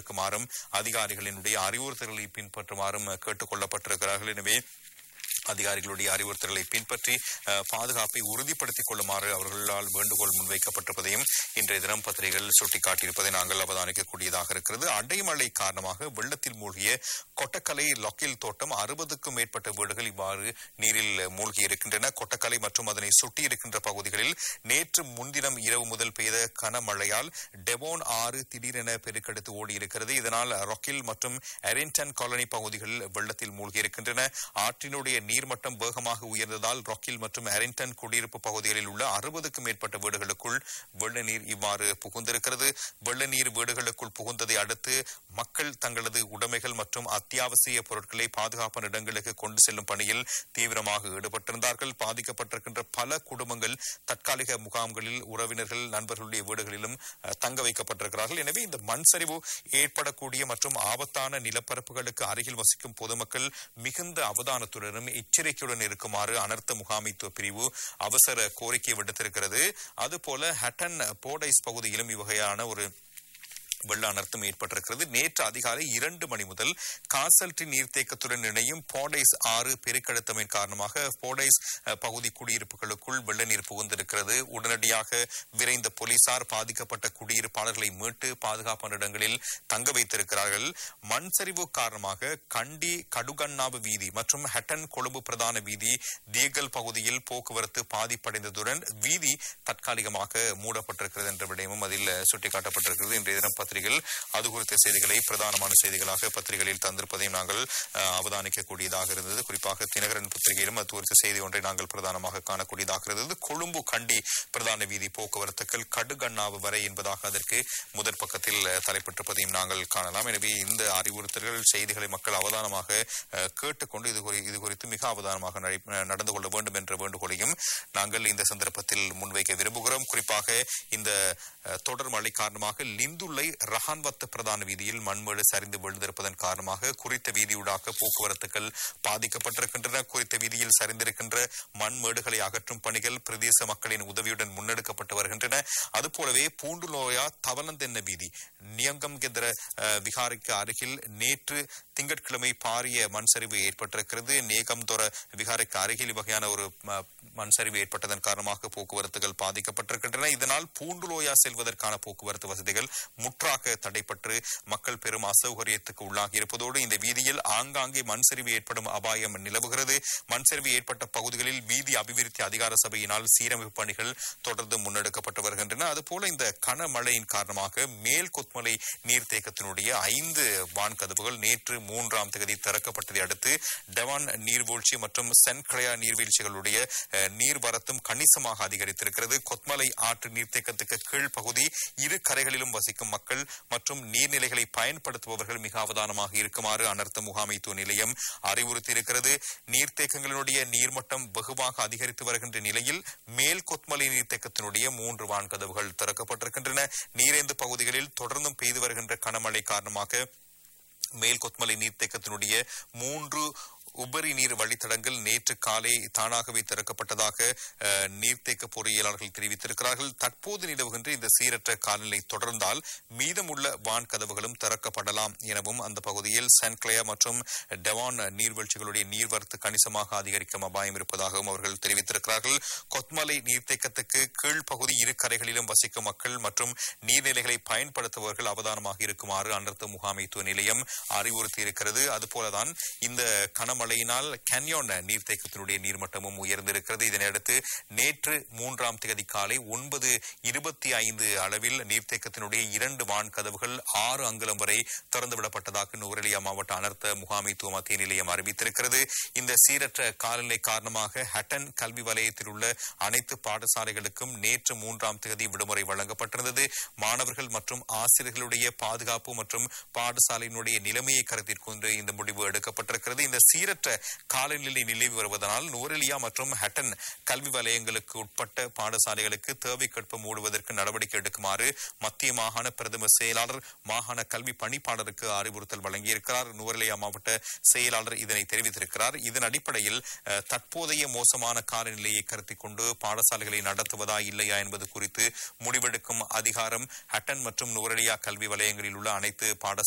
இருக்குமாறும் அதிகாரிகளினுடைய அறிவுறுத்தல்களை பின்பற்றுமாறும் கேட்டுக் கொள்ளப்பட்டிருக்கிறார்கள் எனவே அதிகாரிகளுடைய அறிவுறுத்தல்களை பின்பற்றி அஹ், பாதுகாப்பை உறுதிப்படுத்திக் கொள்ளுமாறு அவர்களால் வேண்டுகோள் முன்வைக்கப்பட்டிருப்பதையும் இன்றைய தினம் பத்திரிகைகள் சுட்டிக்காட்டியிருப்பதை நாங்கள் அவதானிக்கக்கூடியதாக இருக்கிறது அடைமழை காரணமாக வெள்ளத்தில் மூழ்கிய கொட்டக்கலை லொக்கில் தோட்டம் அறுபதுக்கும் மேற்பட்ட வீடுகள் இவ்வாறு நீரில் மூழ்கி இருக்கின்றன கொட்டக்கலை மற்றும் அதனை சுட்டி இருக்கின்ற பகுதிகளில் நேற்று முன்தினம் இரவு முதல் பெய்த கனமழையால் டெவோன் ஆறு திடீரென பெருக்கெடுத்து ஓடியிருக்கிறது இதனால் ரொக்கில் மற்றும் எரின்டன் காலனி பகுதிகளில் வெள்ளத்தில் மூழ்கி இருக்கின்றன ஆற்றினுடைய நீர்மட்டம் வேகமாக உயர்ந்ததால் ரொக்கில் மற்றும் எரின்டன் குடியிருப்பு பகுதிகளில் உள்ள அறுபதுக்கும் மேற்பட்ட வீடுகளுக்குள் வெள்ள நீர் இவ்வாறு புகுந்திருக்கிறது வெள்ள நீர் வீடுகளுக்குள் புகுந்ததை அடுத்து மக்கள் தங்களது உடைமைகள் மற்றும் அத்தியாவசிய பொருட்களை பாதுகாப்பான இடங்களுக்கு கொண்டு செல்லும் பணியில் தீவிரமாக ஈடுபட்டிருந்தார்கள் பாதிக்கப்பட்டிருக்கின்ற பல குடும்பங்கள் தற்காலிக முகாம்களில் உறவினர்கள் நண்பர்களுடைய வீடுகளிலும் அஹ், தங்க வைக்கப்பட்டிருக்கிறார்கள் எனவே இந்த மண் சரிவு ஏற்படக்கூடிய மற்றும் ஆபத்தான நிலப்பரப்புகளுக்கு அருகில் வசிக்கும் பொதுமக்கள் மிகுந்த அவதானத்துடனும் எச்சரிக்கையுடன் இருக்குமாறு அனர்த்த முகாமைத்துவ பிரிவு அவசர கோரிக்கை விடுத்திருக்கிறது அதுபோல ஹட்டன் போடைஸ் பகுதியிலும் இவ்வகையான ஒரு வெள்ள அனர்த்தம் ஏற்பட்டிருக்கிறது நேற்று அதிகாலை இரண்டு மணி முதல் காசல்டி நீர்த்தேக்கத்துடன் இணையும் போடைஸ் ஆறு பெருக்கெடுத்தமையின் காரணமாக போடைஸ் அஹ், பகுதி குடியிருப்புகளுக்குள் வெள்ள நீர் புகுந்திருக்கிறது உடனடியாக விரைந்த போலீசார் பாதிக்கப்பட்ட குடியிருப்பாளர்களை மீட்டு பாதுகாப்பான இடங்களில் தங்க வைத்திருக்கிறார்கள் மண் சரிவு காரணமாக கண்டி கடுகண்ணாவு வீதி மற்றும் ஹட்டன் கொழும்பு பிரதான வீதி தியகல் பகுதியில் போக்குவரத்து பாதிப்படைந்ததுடன் வீதி தற்காலிகமாக மூடப்பட்டிருக்கிறது என்ற விடயமும் அதில் சுட்டிக்காட்டப்பட்டிருக்கிறது இன்றைய தினம் பத்திரிகையில் அது குறித்த செய்திகளை பிரதானமான செய்திகளாக பத்திரிகைகளில் தந்திருப்பதையும் நாங்கள் அஹ், அவதானிக்கக்கூடியதாக இருந்தது குறிப்பாக தினகரன் பத்திரிகையிலும் அது குறித்த செய்தி ஒன்றை நாங்கள் பிரதானமாக காணக்கூடியதாக இருந்தது கொழும்பு கண்டி பிரதான வீதி போக்குவரத்துக்கள் கடுகண்ணாவு வரை என்பதாக அதற்கு முதற் பக்கத்தில் அஹ், தலைப்பட்டிருப்பதையும் நாங்கள் காணலாம் எனவே இந்த அறிவுறுத்தல்கள் செய்திகளை மக்கள் அவதானமாக அஹ், கேட்டுக்கொண்டு இது குறி- இது குறித்து மிக அவதானமாக நடை- அஹ், நடந்து கொள்ள வேண்டும் என்ற வேண்டுகோளையும் நாங்கள் இந்த சந்தர்ப்பத்தில் முன்வைக்க விரும்புகிறோம் குறிப்பாக இந்த அஹ், தொடர் மழை காரணமாக லிந்துள்ளை ரஹான்வத்த பிரதான வீதியில் மண்மேடு சரிந்து விழுந்திருப்பதன் காரணமாக குறித்த வீதியூடாக போக்குவரத்துகள் பாதிக்கப்பட்டிருக்கின்றன குறித்த வீதியில் சரிந்திருக்கின்ற மண்மேடுகளை அகற்றும் பணிகள் பிரதேச மக்களின் உதவியுடன் முன்னெடுக்கப்பட்டு வருகின்றன அதுபோலவே பூண்டுலோயா தவனந்தென்ன வீதி நியங்கம் கெதிர அஹ், விகாரைக்கு அருகில் நேற்று திங்கட்கிழமை பாரிய மண் சரிவு ஏற்பட்டிருக்கிறது நேகம்தொர விகாரைக்கு அருகில் வகையான ஒரு ம- மண் சரிவு ஏற்பட்டதன் காரணமாக போக்குவரத்துகள் பாதிக்கப்பட்டிருக்கின்றன இதனால் பூண்டுலோயா செல்வதற்கான போக்குவரத்து வசதிகள் முற்றாக தடைப்பட்டு மக்கள் பெரும் அசௌகரியத்துக்கு உள்ளாகி இருப்பதோடு இந்த வீதியில் ஆங்காங்கே மண் சரிவு ஏற்படும் அபாயம் நிலவுகிறது மண் சரிவு ஏற்பட்ட பகுதிகளில் வீதி அபிவிருத்தி அதிகார சபையினால் சீரமைப்பு பணிகள் தொடர்ந்து முன்னெடுக்கப்பட்டு வருகின்றன அதுபோல இந்த கனமழையின் காரணமாக மேல் கொத்மலை நீர்த்தேக்கத்தினுடைய ஐந்து வான்கதவுகள் நேற்று மூன்றாம் தேதி திறக்கப்பட்டதை அடுத்து டெவான் நீர்வீழ்ச்சி மற்றும் சென்கிளையா நீர்வீழ்ச்சிகளுடைய அஹ், நீர்வரத்தும் கணிசமாக அதிகரித்திருக்கிறது கொத்மலை ஆற்று நீர்த்தேக்கத்துக்கு கீழ் பகுதி இரு கரைகளிலும் வசிக்கும் மக்கள் மற்றும் நீர்நிலைகளை பயன்படுத்துபவர்கள் மிக அவதானமாக இருக்குமாறு அனர்த்த முகாமைத்துவ நிலையம் அறிவுறுத்தியிருக்கிறது நீர்த்தேக்கங்களினுடைய நீர்மட்டம் வெகுவாக அதிகரித்து வருகின்ற நிலையில் மேல் கொத்மலை நீர்த்தேக்கத்தினுடைய மூன்று வான்கதவுகள் திறக்கப்பட்டிருக்கின்றன நீரேந்து பகுதிகளில் தொடர்ந்தும் பெய்து வருகின்ற கனமழை காரணமாக மேல் கொத்மலை நீர்த்தேக்கத்தினுடைய மூன்று உபரி நீர் வழித்தடங்கள் நேற்று காலை தானாகவே திறக்கப்பட்டதாக அஹ், நீர்த்தேக்க பொறியியலாளர்கள் தெரிவித்திருக்கிறார்கள் தற்போது நிலவுகின்ற இந்த சீரற்ற காலநிலை தொடர்ந்தால் மீதமுள்ள வான் கதவுகளும் திறக்கப்படலாம் எனவும் அந்த பகுதியில் சென்க்ளையா மற்றும் டெவான் நீர்வீழ்ச்சிகளுடைய நீர்வரத்து கணிசமாக அதிகரிக்கும் அபாயம் இருப்பதாகவும் அவர்கள் தெரிவித்திருக்கிறார்கள் கொத்மலை நீர்த்தேக்கத்துக்கு கீழ்ப்பகுதி இரு கரைகளிலும் வசிக்கும் மக்கள் மற்றும் நீர்நிலைகளை பயன்படுத்துபவர்கள் அவதானமாக இருக்குமாறு அனர்த்த முகாமைத்துவ நிலையம் அறிவுறுத்தியிருக்கிறது அதுபோலதான் இந்த கனமழையினால் கேன்யோன் நீர்த்தேக்கத்தினுடைய நீர்மட்டமும் உயர்ந்திருக்கிறது இதனையடுத்து நேற்று மூன்றாம் தேதி காலை ஒன்பது இருபத்தி ஐந்து அளவில் நீர்த்தேக்கத்தினுடைய இரண்டு வான் கதவுகள் ஆறு அங்குலம் வரை திறந்துவிடப்பட்டதாக நுவரெலியா மாவட்ட அனர்த்த முகாமைத்துவ மத்திய நிலையம் அறிவித்திருக்கிறது இந்த சீரற்ற காலநிலை காரணமாக ஹட்டன் கல்வி வலயத்தில் உள்ள அனைத்து பாடசாலைகளுக்கும் நேற்று மூன்றாம் தேதி விடுமுறை வழங்கப்பட்டிருந்தது மாணவர்கள் மற்றும் ஆசிரியர்களுடைய பாதுகாப்பு மற்றும் பாடசாலையினுடைய நிலைமையை கருத்தில் கொண்டு இந்த முடிவு எடுக்கப்பட்டிருக்கிறது இந்த சீரற்ற காலநிலை நிலவி வருவதனால் நூரெலியா மற்றும் ஹட்டன் கல்வி வலயங்களுக்கு உட்பட்ட பாடசாலைகளுக்கு தேவைக்கேற்ப மூடுவதற்கு நடவடிக்கை எடுக்குமாறு மத்திய மாகாண பிரதம செயலாளர் மாகாண கல்வி பணிப்பாளருக்கு அறிவுறுத்தல் வழங்கியிருக்கிறார் நூரெலியா மாவட்ட செயலாளர் இதனை தெரிவித்திருக்கிறார் இதன் அடிப்படையில் அஹ், தற்போதைய மோசமான காலநிலையை கருத்தில் கொண்டு பாடசாலைகளை நடத்துவதா இல்லையா என்பது குறித்து முடிவெடுக்கும் அதிகாரம் ஹட்டன் மற்றும் நூரெலியா கல்வி வலயங்களில் உள்ள அனைத்து பாடசாலை